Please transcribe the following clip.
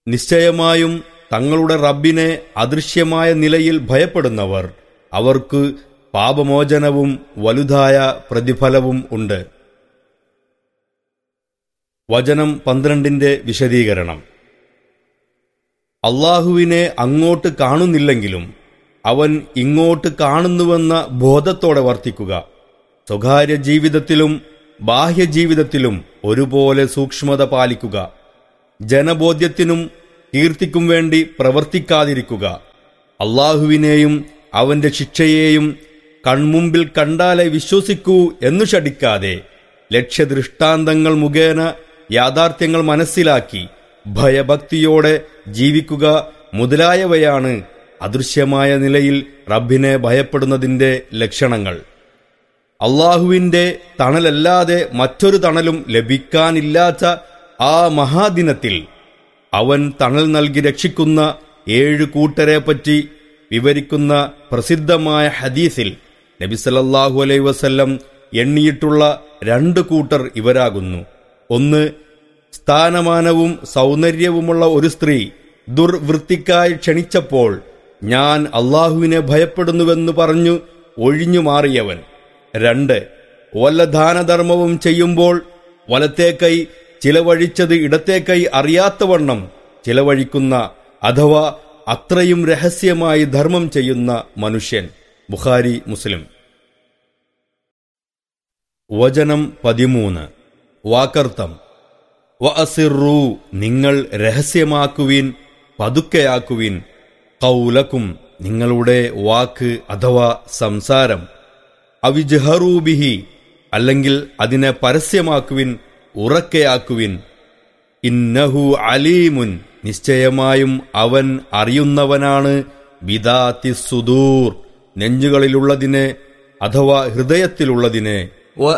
നിശ്ചയമായും തങ്ങളുടെ റബ്ബിനെ അദൃശ്യമായ നിലയിൽ ഭയപ്പെടുന്നവർ അവർക്ക് പാപമോചനവും വലുതായ പ്രതിഫലവും ഉണ്ട് വചനം പന്ത്രണ്ടിന്റെ വിശദീകരണം അള്ളാഹുവിനെ അങ്ങോട്ട് കാണുന്നില്ലെങ്കിലും അവൻ ഇങ്ങോട്ട് കാണുന്നുവെന്ന ബോധത്തോടെ വർത്തിക്കുക സ്വകാര്യ ജീവിതത്തിലും ബാഹ്യജീവിതത്തിലും ഒരുപോലെ സൂക്ഷ്മത പാലിക്കുക ജനബോധ്യത്തിനും കീർത്തിക്കും വേണ്ടി പ്രവർത്തിക്കാതിരിക്കുക അള്ളാഹുവിനെയും അവന്റെ ശിക്ഷയെയും കൺമുമ്പിൽ കണ്ടാലേ വിശ്വസിക്കൂ എന്നു ഷടിക്കാതെ ലക്ഷ്യദൃഷ്ടാന്തങ്ങൾ മുഖേന യാഥാർത്ഥ്യങ്ങൾ മനസ്സിലാക്കി ഭയഭക്തിയോടെ ജീവിക്കുക മുതലായവയാണ് അദൃശ്യമായ നിലയിൽ റബ്ബിനെ ഭയപ്പെടുന്നതിന്റെ ലക്ഷണങ്ങൾ അള്ളാഹുവിന്റെ തണലല്ലാതെ മറ്റൊരു തണലും ലഭിക്കാനില്ലാത്ത ആ മഹാദിനത്തിൽ അവൻ തണൽ നൽകി രക്ഷിക്കുന്ന ഏഴ് കൂട്ടരെപ്പറ്റി വിവരിക്കുന്ന പ്രസിദ്ധമായ ഹദീസിൽ നബിസലല്ലാഹു അലൈ വസല്ലം എണ്ണിയിട്ടുള്ള രണ്ട് കൂട്ടർ ഇവരാകുന്നു ഒന്ന് സ്ഥാനമാനവും സൗന്ദര്യവുമുള്ള ഒരു സ്ത്രീ ദുർവൃത്തിക്കായി ക്ഷണിച്ചപ്പോൾ ഞാൻ അള്ളാഹുവിനെ ഭയപ്പെടുന്നുവെന്ന് പറഞ്ഞു ഒഴിഞ്ഞു മാറിയവൻ രണ്ട് വല്ല ദാനധർമ്മവും ചെയ്യുമ്പോൾ വലത്തേക്കൈ ചിലവഴിച്ചത് ഇടത്തേക്കൈ അറിയാത്തവണ്ണം ചിലവഴിക്കുന്ന അഥവാ അത്രയും രഹസ്യമായി ധർമ്മം ചെയ്യുന്ന മനുഷ്യൻ ബുഖാരി മുസ്ലിം വചനം പതിമൂന്ന് വാക്കർത്തം വഅസിറു നിങ്ങൾ രഹസ്യമാക്കുവിൻ പതുക്കെയാക്കുവിൻ കൗലക്കും നിങ്ങളുടെ വാക്ക് അഥവാ സംസാരം അവിജഹറൂബിഹി അല്ലെങ്കിൽ അതിനെ പരസ്യമാക്കുവിൻ ഉറക്കെയാക്കുവിൻ ഇന്നഹു അലീമുൻ നിശ്ചയമായും അവൻ അറിയുന്നവനാണ് ബിദാത്തി സുദൂർ നെഞ്ചുകളിലുള്ളതിനെ അഥവാ ഹൃദയത്തിലുള്ളതിനെ